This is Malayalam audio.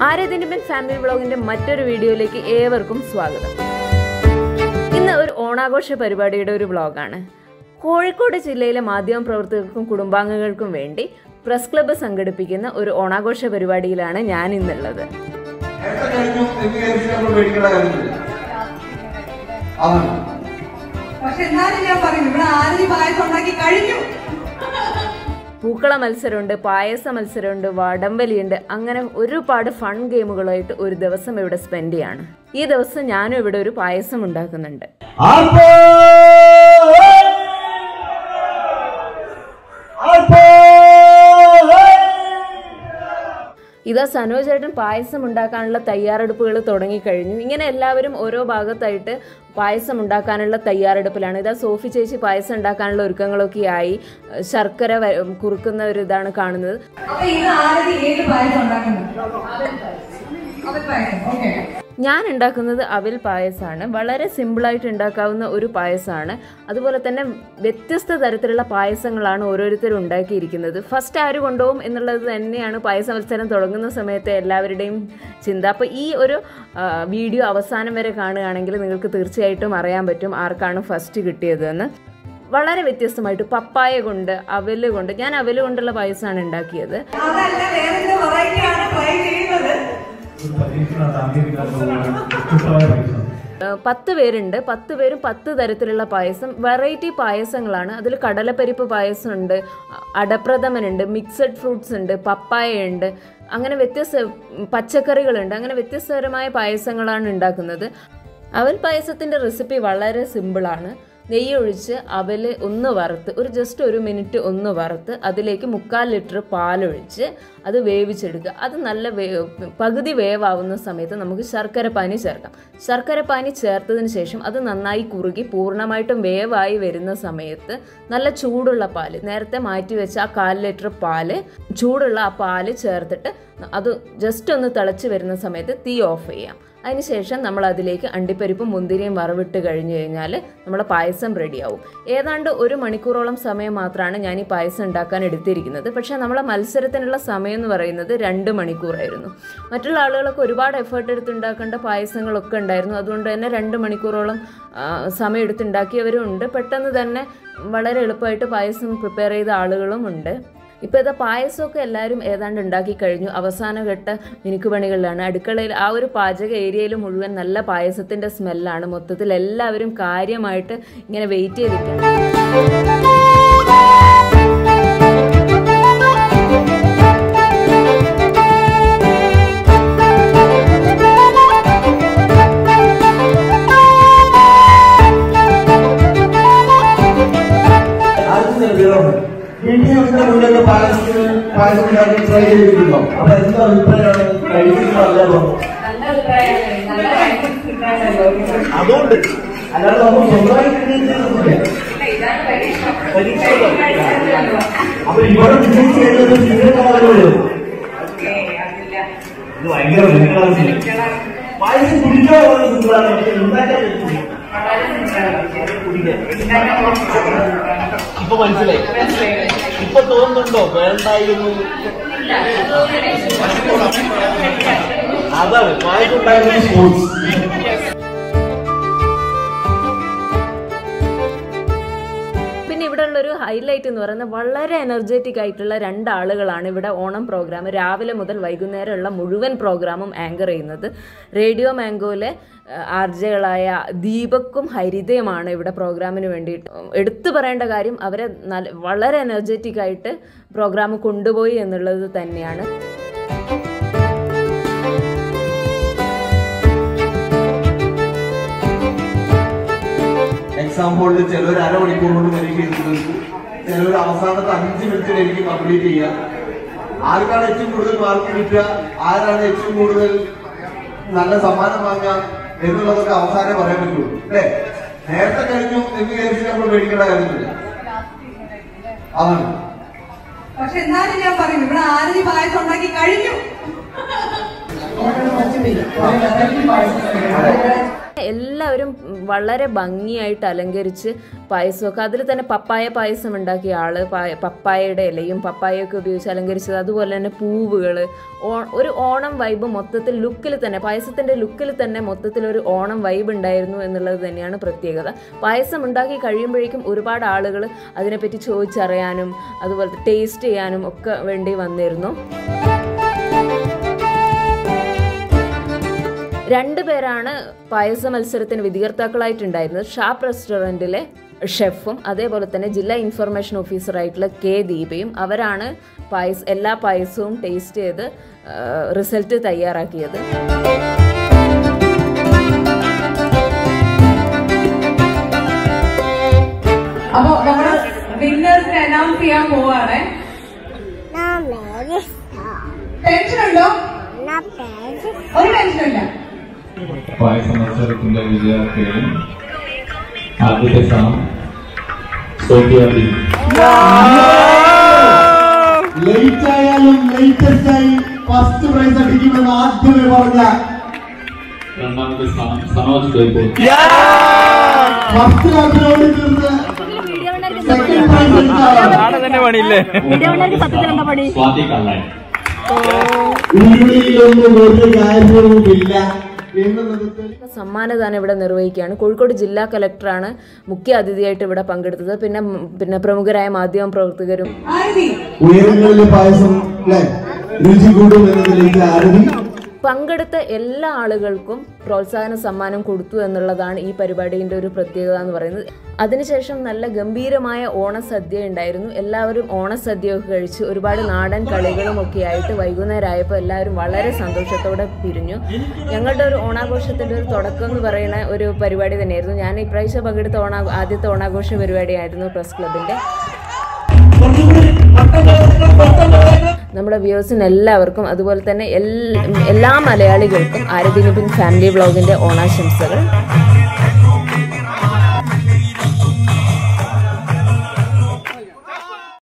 ആര്യതിൻ്റെ ഫാമിലി വ്ളോഗിന്റെ മറ്റൊരു വീഡിയോയിലേക്ക് ഏവർക്കും സ്വാഗതം ഇന്ന് ഒരു ഓണാഘോഷ പരിപാടിയുടെ ഒരു വ്ളോഗാണ് കോഴിക്കോട് ജില്ലയിലെ മാധ്യമ പ്രവർത്തകർക്കും കുടുംബാംഗങ്ങൾക്കും വേണ്ടി പ്രസ് ക്ലബ്ബ് സംഘടിപ്പിക്കുന്ന ഒരു ഓണാഘോഷ പരിപാടിയിലാണ് ഞാൻ ഇന്നുള്ളത് നേരത്തെ കഴിഞ്ഞു എന്ന് വിചാരിച്ച് നമ്മൾ പേടിക്കേണ്ട കാര്യമില്ല അതാണ് പക്ഷെ എന്നാലും ഞാൻ പറയും ഇവിടെ ആരതി പായസം ഉണ്ടാക്കി കഴിഞ്ഞു പൂക്കള മത്സരമുണ്ട് പായസ മത്സരമുണ്ട് വടംവലിയുണ്ട് അങ്ങനെ ഒരുപാട് ഫൺ ഗെയിമുകളായിട്ട് ഒരു ദിവസം ഇവിടെ സ്പെൻഡ് ചെയ്യാണ് ഈ ദിവസം ഞാനും ഇവിടെ ഒരു പായസം ഉണ്ടാക്കുന്നുണ്ട് ആൽപ്പോ! ആൽപ്പോ! ഇതാ സനോജ് ചേട്ടൻ പായസം ഉണ്ടാക്കാനുള്ള തയ്യാറെടുപ്പുകൾ തുടങ്ങിക്കഴിഞ്ഞു ഇങ്ങനെ എല്ലാവരും ഓരോ ഭാഗത്തായിട്ട് പായസം ഉണ്ടാക്കാനുള്ള തയ്യാറെടുപ്പിലാണ് ഇതാ സോഫി ചേച്ചി പായസം ഉണ്ടാക്കാനുള്ള ഒരുക്കങ്ങളൊക്കെ ആയി ശർക്കര വ- കുറുക്കുന്ന ഒരു ഇതാണ് കാണുന്നത് അപ്പൊ ഇത് ആരതി ഏത് പായസം ഉണ്ടാക്കുന്നത് അവൽ പായസം ഓക്കെ ഞാൻ ഉണ്ടാക്കുന്നത് അവിൽ പായസമാണ് വളരെ സിമ്പിളായിട്ട് ഉണ്ടാക്കാവുന്ന ഒരു പായസമാണ് അതുപോലെ തന്നെ വ്യത്യസ്ത തരത്തിലുള്ള പായസങ്ങളാണ് ഓരോരുത്തരും ഉണ്ടാക്കിയിരിക്കുന്നത് ഫസ്റ്റ് ആര് കൊണ്ടുപോകും എന്നുള്ളത് തന്നെയാണ് പായസ മത്സരം തുടങ്ങുന്ന സമയത്ത് എല്ലാവരുടെയും ചിന്ത അപ്പോൾ ഈ ഒരു ആ, വീഡിയോ അവസാനം വരെ കാണുകയാണെങ്കിൽ നിങ്ങൾക്ക് തീർച്ചയായിട്ടും അറിയാൻ പറ്റും ആർക്കാണ് ഫസ്റ്റ് കിട്ടിയതെന്ന് വളരെ വ്യത്യസ്തമായിട്ട് പപ്പായ കൊണ്ട് അവല് കൊണ്ട് ഞാൻ അവല് കൊണ്ടുള്ള പായസമാണ് ഉണ്ടാക്കിയത് അതല്ല വേറെ വെറൈറ്റി ആണ് ട്രൈ ചെയ്യുന്നത് ഏഹ് പത്ത് പേരുണ്ട് പത്ത് പേരും പത്ത് തരത്തിലുള്ള പായസം വെറൈറ്റി പായസങ്ങളാണ് അതിൽ കടലപ്പരിപ്പ് പായസമുണ്ട് അ- അടപ്രഥമനുണ്ട് മിക്സഡ് ഫ്രൂട്ട്സ് ഉണ്ട് പപ്പായ ഉണ്ട് അങ്ങനെ വ്യത്യസ്ത പച്ചക്കറികളുണ്ട് അങ്ങനെ വ്യത്യസ്തതരമായ പായസങ്ങളാണ് ഉണ്ടാക്കുന്നത് അവൽ പായസത്തിൻ്റെ റെസിപ്പി വളരെ സിമ്പിളാണ് നെയ്യ് ഒഴിച്ച് അവൽ ഒന്ന് വറുത്ത് ഒരു ജസ്റ്റ് ഒരു മിനിറ്റ് ഒന്ന് വറുത്ത് അതിലേക്ക് മുക്കാൽ ലിറ്റർ പാലൊഴിച്ച് അത് വേവിച്ചെടുക്കുക അത് നല്ല വേ പകുതി വേവാവുന്ന സമയത്ത് നമുക്ക് ശർക്കര പാനി ചേർക്കാം ശർക്കര പാനി ചേർത്തതിന് ശേഷം അത് നന്നായി കുറുകി പൂർണ്ണമായിട്ടും വേവായി വരുന്ന സമയത്ത് നല്ല ചൂടുള്ള പാല് നേരത്തെ മാറ്റി വെച്ച ആ കാൽ ലിറ്റർ പാല് ചൂടുള്ള ആ പാല് ചേർത്തിട്ട് അത് ജസ്റ്റ് ഒന്ന് തിളച്ച് വരുന്ന സമയത്ത് തീ ഓഫ് ചെയ്യാം അതിനുശേഷം നമ്മൾ അതിലേക്ക് അണ്ടിപ്പരിപ്പും മുന്തിരിയും വറവിട്ട് കഴിഞ്ഞ് കഴിഞ്ഞാൽ നമ്മുടെ പായസം റെഡിയാവും ഏതാണ്ട് ഒരു മണിക്കൂറോളം സമയം മാത്രമാണ് ഞാൻ ഈ പായസം ഉണ്ടാക്കാൻ എടുത്തിരിക്കുന്നത് പക്ഷേ നമ്മളെ മത്സരത്തിനുള്ള സമയം എന്ന് പറയുന്നത് രണ്ട് മണിക്കൂറായിരുന്നു മറ്റുള്ള ആളുകളൊക്കെ ഒരുപാട് എഫേർട്ട് എടുത്ത് ഉണ്ടാക്കേണ്ട പായസങ്ങളൊക്കെ ഉണ്ടായിരുന്നു അതുകൊണ്ട് തന്നെ രണ്ട് മണിക്കൂറോളം ആ, സമയം എടുത്തുണ്ടാക്കിയവരും ഉണ്ട് പെട്ടെന്ന് തന്നെ വളരെ എളുപ്പമായിട്ട് പായസം പ്രിപ്പയർ ചെയ്ത ആളുകളും ഉണ്ട് ഇപ്പോൾ ഇതാ പായസമൊക്കെ എല്ലാവരും ഏതാണ്ട് ഉണ്ടാക്കി കഴിഞ്ഞു അവസാന ഘട്ട മിനുക്കുപണികളിലാണ് അടുക്കളയിൽ ആ ഒരു പാചക ഏരിയയിൽ മുഴുവൻ നല്ല പായസത്തിൻ്റെ സ്മെല്ലാണ് മൊത്തത്തിൽ എല്ലാവരും കാര്യമായിട്ട് ഇങ്ങനെ വെയിറ്റ് ചെയ്തിട്ടുണ്ട് ആർക്കും നൽകണം. വീട്ടിൽ ഇതിന്റെ മുന്നേ പായസത്തിന് പായസം ഉണ്ടാക്കി ട്രൈ ചെയ്തിട്ടുണ്ടോ അപ്പൊ എന്താ അഭിപ്രായമാണ് കഴിച്ചിട്ടുണ്ടല്ലോ അതുകൊണ്ട് അല്ലാതെ നമുക്ക് സ്വന്തമായിട്ട് ചെയ്യുന്നില്ല. പരീക്ഷ അപ്പൊ ഇവിടെ വിജയിച്ച് കഴിഞ്ഞത് നിങ്ങൾക്ക് ആളുകള് ഇത് ഭയങ്കര ബുദ്ധിമുട്ടാണ്. പായസം കുടിക്കാൻ വളരെ സിമ്പിളാണ് പക്ഷെ ഉണ്ടാക്കാൻ പറ്റില്ല ഇപ്പൊ മനസ്സിലായി ഇപ്പൊ തോന്നുന്നുണ്ടോ വേണ്ടായിരുന്നു അതാണ് പായസം ഉണ്ടാക്കുന്ന സ്പോർട്സ് പിന്നെ ഇവിടെ ഉള്ളൊരു ഹൈലൈറ്റ് എന്ന് പറയുന്നത് വളരെ എനർജറ്റിക് ആയിട്ടുള്ള രണ്ടാളുകളാണ് ഇവിടെ ഓണം പ്രോഗ്രാം രാവിലെ മുതൽ വൈകുന്നേരമുള്ള മുഴുവൻ പ്രോഗ്രാമും ആങ്കർ ചെയ്യുന്നത് റേഡിയോ മാംഗോയിലെ ആർജകളായ ദീപക്കും ഹരിതയുമാണ് ഇവിടെ പ്രോഗ്രാമിന് വേണ്ടിയിട്ട് എടുത്തു പറയേണ്ട കാര്യം അവരെ നല്ല വളരെ എനർജറ്റിക് ആയിട്ട് പ്രോഗ്രാം കൊണ്ടുപോയി എന്നുള്ളത് തന്നെയാണ് എക്സാം ഹോളിൽ ചിലർ അരമണിക്കൂർ കൊണ്ട് പരീക്ഷ എഴുതി തീർക്കും ചിലർ അവസാനത്തെ അഞ്ച് മിനിറ്റിലായിരിക്കും കംപ്ലീറ്റ് ചെയ്യുക ആർക്കാണ് ഏറ്റവും കൂടുതൽ മാർക്ക് കിട്ടുക ആരാണ് ഏറ്റവും കൂടുതൽ നല്ല സമ്മാനം വാങ്ങുക എന്നുള്ളതൊക്കെ അവസാനം പറയാൻ പറ്റുള്ളൂ അല്ലേ നേരത്തെ കഴിഞ്ഞു എന്ന് വിചാരിച്ച് നമ്മൾ പേടിക്കേണ്ട കാര്യമില്ല അതാണ് പക്ഷെ എന്നാലും ഞാൻ പറയും ഇവിടെ ആരതി പായസം ഉണ്ടാക്കി കഴിഞ്ഞു എല്ലാ എല്ലാവരും വളരെ ഭംഗിയായിട്ട് അലങ്കരിച്ച് പായസമൊക്കെ അതിൽ തന്നെ പപ്പായ പായസം ഉണ്ടാക്കിയ ആള് പായ- പപ്പായയുടെ ഇലയും പപ്പായൊക്കെ ഉപയോഗിച്ച് അലങ്കരിച്ചത് അതുപോലെ തന്നെ പൂവുകൾ ഒരു ഓണം വൈബ് മൊത്തത്തിൽ ലുക്കിൽ തന്നെ പായസത്തിൻ്റെ ലുക്കിൽ തന്നെ മൊത്തത്തിൽ ഒരു ഓണം വൈബ് ഉണ്ടായിരുന്നു എന്നുള്ളത് തന്നെയാണ് പ്രത്യേകത പായസം ഉണ്ടാക്കി കഴിയുമ്പോഴേക്കും ഒരുപാട് ആളുകൾ അതിനെപ്പറ്റി ചോദിച്ചറിയാനും അതുപോലെ ടേസ്റ്റ് ചെയ്യാനും ഒക്കെ വേണ്ടി വന്നിരുന്നു രണ്ട് പേരാണ് പായസ മത്സരത്തിന് വിധികർത്താക്കളായിട്ടുണ്ടായിരുന്നത് ഷാപ്പ് റെസ്റ്റോറൻറ്റിലെ ഷെഫും അതേപോലെ തന്നെ ജില്ലാ ഇൻഫർമേഷൻ ഓഫീസറായിട്ടുള്ള കെ ദീപയും അവരാണ് പായസ എല്ലാ പായസവും ടേസ്റ്റ് ചെയ്ത് റിസൾട്ട് തയ്യാറാക്കിയത് അപ്പൊ നമ്മള് വിന്നേഴ്സിനെ അനൗൺസ് ചെയ്യാൻ പോവാണ് ടെൻഷൻ ഉണ്ടോ ഒരു ടെൻഷനും ഇല്ല പായസ മത്സരത്തിന്റെ വിജയാർത്ഥികൾ ആദ്യത്തെ സ്ഥാനം സോഫിയ ബി ലേറ്റ് ആയാലും ലേറ്റസ്റ്റ് ആയി ഫസ്റ്റ് പ്രൈസ് അടിക്കുമെന്ന് ആദ്യമേ പറഞ്ഞ രണ്ടാമത്തെ സ്ഥാനം സനോജ് ജയ്പൂർ ഫസ്റ്റ് ലാപ്പിൽ ഓടി തീർന്ന് സെക്കൻഡ് പ്രൈസ് അടിച്ച സ്വാതി കള്ളായി ഉള്ളിലൊന്നും ഒരു കാര്യവുമില്ല എന്ന് നിലത്തിൽ സമ്മാനദാനം ഇവിടെ നിർവഹിക്കുകയാണ് കോഴിക്കോട് ജില്ലാ കലക്ടറാണ് മുഖ്യ അതിഥിയായിട്ട് ഇവിടെ പങ്കെടുത്തത് പിന്നെ പിന്നെ പ്രമുഖരായ മാധ്യമ പ്രവർത്തകരും ആരതി ഉയരങ്ങളിലെ പായസം അല്ലെ രുചി കൂടും എന്നതിലേക്ക് ആരതി പങ്കെടുത്ത എല്ലാ ആളുകൾക്കും പ്രോത്സാഹന സമ്മാനം കൊടുത്തു എന്നുള്ളതാണ് ഈ പരിപാടിയുടെ ഒരു പ്രത്യേകത എന്ന് പറയുന്നത് അതിനുശേഷം നല്ല ഗംഭീരമായ ഓണസദ്യ ഉണ്ടായിരുന്നു എല്ലാവരും ഓണസദ്യയൊക്കെ കഴിച്ച് ഒരുപാട് നാടൻ കളികളും ഒക്കെ ആയിട്ട് വൈകുന്നേരമായപ്പോൾ എല്ലാവരും വളരെ സന്തോഷത്തോടെ പിരിഞ്ഞു ഞങ്ങളുടെ ഒരു ഓണാഘോഷത്തിൻ്റെ ഒരു തുടക്കം എന്ന് പറയുന്ന ഒരു പരിപാടി തന്നെയായിരുന്നു ഞാൻ ഇപ്രാവശ്യം പങ്കെടുത്ത ഓണാ ആദ്യത്തെ ഓണാഘോഷ പരിപാടിയായിരുന്നു പ്രസ് ക്ലബിൻ്റെ നമ്മുടെ വ്യൂവേഴ്സിന് എല്ലാവർക്കും അതുപോലെ തന്നെ എല്ലാ എല്ലാ മലയാളികൾക്കും ആരതിനിപിൻ ഫാമിലി വ്ളോഗിൻ്റെ ഓണാശംസകൾ